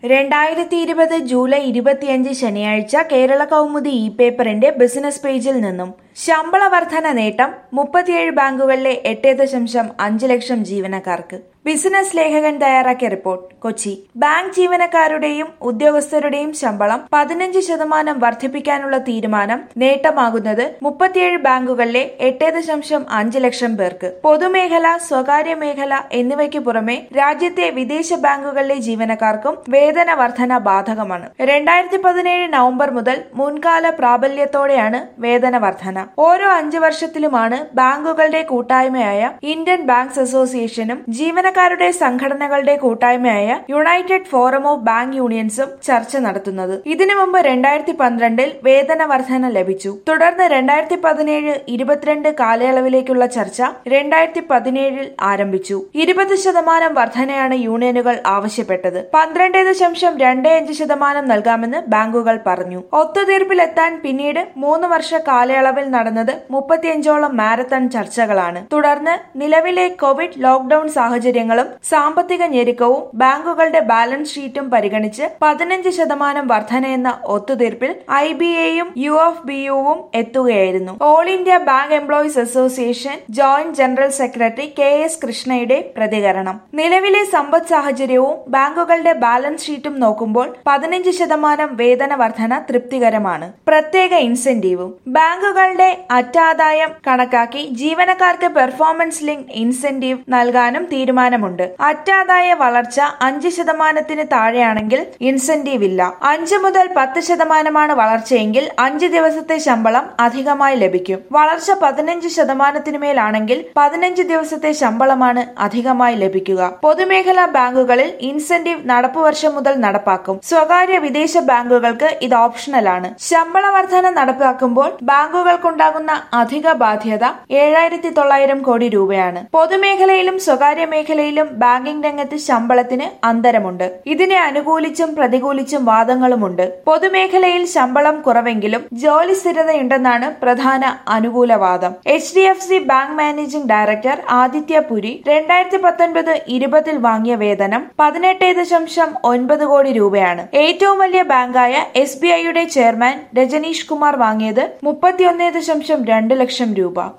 രണ്ടായിരത്തി ഇരുപത് ജൂലൈ ഇരുപത്തിയഞ്ച് ശനിയാഴ്ച കേരള കൗമുദി ഇ പേപ്പറിന്റെ ബിസിനസ് പേജിൽ നിന്നും ശമ്പള വർധന നേട്ടം മുപ്പത്തിയേഴ് ബാങ്കുകളിലെ എട്ട് ദശാംശം അഞ്ച് ലക്ഷം ജീവനക്കാർക്ക് ബിസിനസ് ലേഖകൻ തയ്യാറാക്കിയ റിപ്പോർട്ട് കൊച്ചി ബാങ്ക് ജീവനക്കാരുടെയും ഉദ്യോഗസ്ഥരുടെയും ശമ്പളം പതിനഞ്ച് ശതമാനം വർദ്ധിപ്പിക്കാനുള്ള തീരുമാനം നേട്ടമാകുന്നത് മുപ്പത്തിയേഴ് ബാങ്കുകളിലെ എട്ട് ദശാംശം അഞ്ച് ലക്ഷം പേർക്ക് പൊതുമേഖല സ്വകാര്യ മേഖല എന്നിവയ്ക്ക് പുറമെ രാജ്യത്തെ വിദേശ ബാങ്കുകളിലെ ജീവനക്കാർക്കും വേതന വർധന ബാധകമാണ് രണ്ടായിരത്തി പതിനേഴ് നവംബർ മുതൽ മുൻകാല പ്രാബല്യത്തോടെയാണ് വേതന വർധന ഓരോ അഞ്ചു വർഷത്തിലുമാണ് ബാങ്കുകളുടെ കൂട്ടായ്മയായ ഇന്ത്യൻ ബാങ്ക്സ് അസോസിയേഷനും ജീവനക്കാരുടെ സംഘടനകളുടെ കൂട്ടായ്മയായ യുണൈറ്റഡ് ഫോറം ഓഫ് ബാങ്ക് യൂണിയൻസും ചർച്ച നടത്തുന്നത് ഇതിനു മുമ്പ് രണ്ടായിരത്തി പന്ത്രണ്ടിൽ വേതന വർധന ലഭിച്ചു തുടർന്ന് രണ്ടായിരത്തി പതിനേഴ് ഇരുപത്തിരണ്ട് കാലയളവിലേക്കുള്ള ചർച്ച രണ്ടായിരത്തി പതിനേഴിൽ ആരംഭിച്ചു ഇരുപത് ശതമാനം വർധനയാണ് യൂണിയനുകൾ ആവശ്യപ്പെട്ടത് പന്ത്രണ്ട് ദശാംശം രണ്ട് അഞ്ച് ശതമാനം നൽകാമെന്ന് ബാങ്കുകൾ പറഞ്ഞു ഒത്തുതീർപ്പിലെത്താൻ പിന്നീട് മൂന്ന് വർഷ കാലയളവിൽ നടന്നത് മുപ്പത്തിയഞ്ചോളം മാരത്തൺ ചർച്ചകളാണ് തുടർന്ന് നിലവിലെ കോവിഡ് ലോക്ഡൌൺ സാഹചര്യങ്ങളും സാമ്പത്തിക ഞെരുക്കവും ബാങ്കുകളുടെ ബാലൻസ് ഷീറ്റും പരിഗണിച്ച് പതിനഞ്ച് ശതമാനം വർധനയെന്ന ഒത്തുതീർപ്പിൽ ഐ ബി എയും യു എഫ് ബി യുവും എത്തുകയായിരുന്നു All India Bank Employees Association joint general secretary K S കൃഷ്ണയുടെ പ്രതികരണം നിലവിലെ സമ്പദ് സാഹചര്യവും ബാങ്കുകളുടെ ബാലൻസ് ഷീറ്റും നോക്കുമ്പോൾ പതിനഞ്ച് ശതമാനം വേതന വർധന തൃപ്തികരമാണ് പ്രത്യേക ഇൻസെന്റീവും ബാങ്കുകളുടെ അറ്റാദായം കണക്കാക്കി ജീവനക്കാർക്ക് പെർഫോമൻസ് ലിങ്ക് ഇൻസെന്റീവ് നൽകാനും തീരുമാനമുണ്ട് അറ്റാദായ വളർച്ച അഞ്ച് ശതമാനത്തിന് താഴെയാണെങ്കിൽ ഇൻസെന്റീവ് ഇല്ല അഞ്ച് മുതൽ പത്ത് ശതമാനമാണ് വളർച്ചയെങ്കിൽ അഞ്ച് ദിവസത്തെ ശമ്പളം അധികമായി ലഭിക്കും വളർച്ച പതിനഞ്ച് ശതമാനത്തിനു മേലാണെങ്കിൽ പതിനഞ്ച് ദിവസത്തെ ശമ്പളമാണ് അധികമായി ലഭിക്കുക പൊതുമേഖലാ ബാങ്കുകളിൽ ഇൻസെന്റീവ് നടപ്പു വർഷം മുതൽ നടപ്പാക്കും സ്വകാര്യ വിദേശ ബാങ്കുകൾക്ക് ഇത് ഓപ്ഷണലാണ് ശമ്പള വർധന നടപ്പാക്കുമ്പോൾ ബാങ്കുകൾക്കുണ്ടാകുന്ന അധിക ബാധ്യത ഏഴായിരത്തി തൊള്ളായിരം കോടി രൂപയാണ് പൊതുമേഖലയിലും സ്വകാര്യ മേഖലയിലും ബാങ്കിംഗ് രംഗത്ത് ശമ്പളത്തിന് അന്തരമുണ്ട് ഇതിനെ അനുകൂലിച്ചും പ്രതികൂലിച്ചും വാദങ്ങളുമുണ്ട് പൊതുമേഖലയിൽ ശമ്പളം കുറവെങ്കിലും ജോലി സ്ഥിരതയുണ്ടെന്നാണ് പ്രധാന അനുകൂല വാദം H D F C bank managing director Aditya Puri രണ്ടായിരത്തി പത്തൊൻപത് ഇരുപതിൽ വാങ്ങിയ വേതനം പതിനെട്ട് ദശാംശം ഒൻപത് കോടി രൂപയാണ് ഏറ്റവും വലിയ ബാങ്കായ എസ് ബി ഐയുടെ ചെയർമാൻ രജനീഷ് കുമാർ വാങ്ങിയത് മുപ്പത്തിയൊന്ന് ദശാംശം രണ്ട് ലക്ഷം രൂപ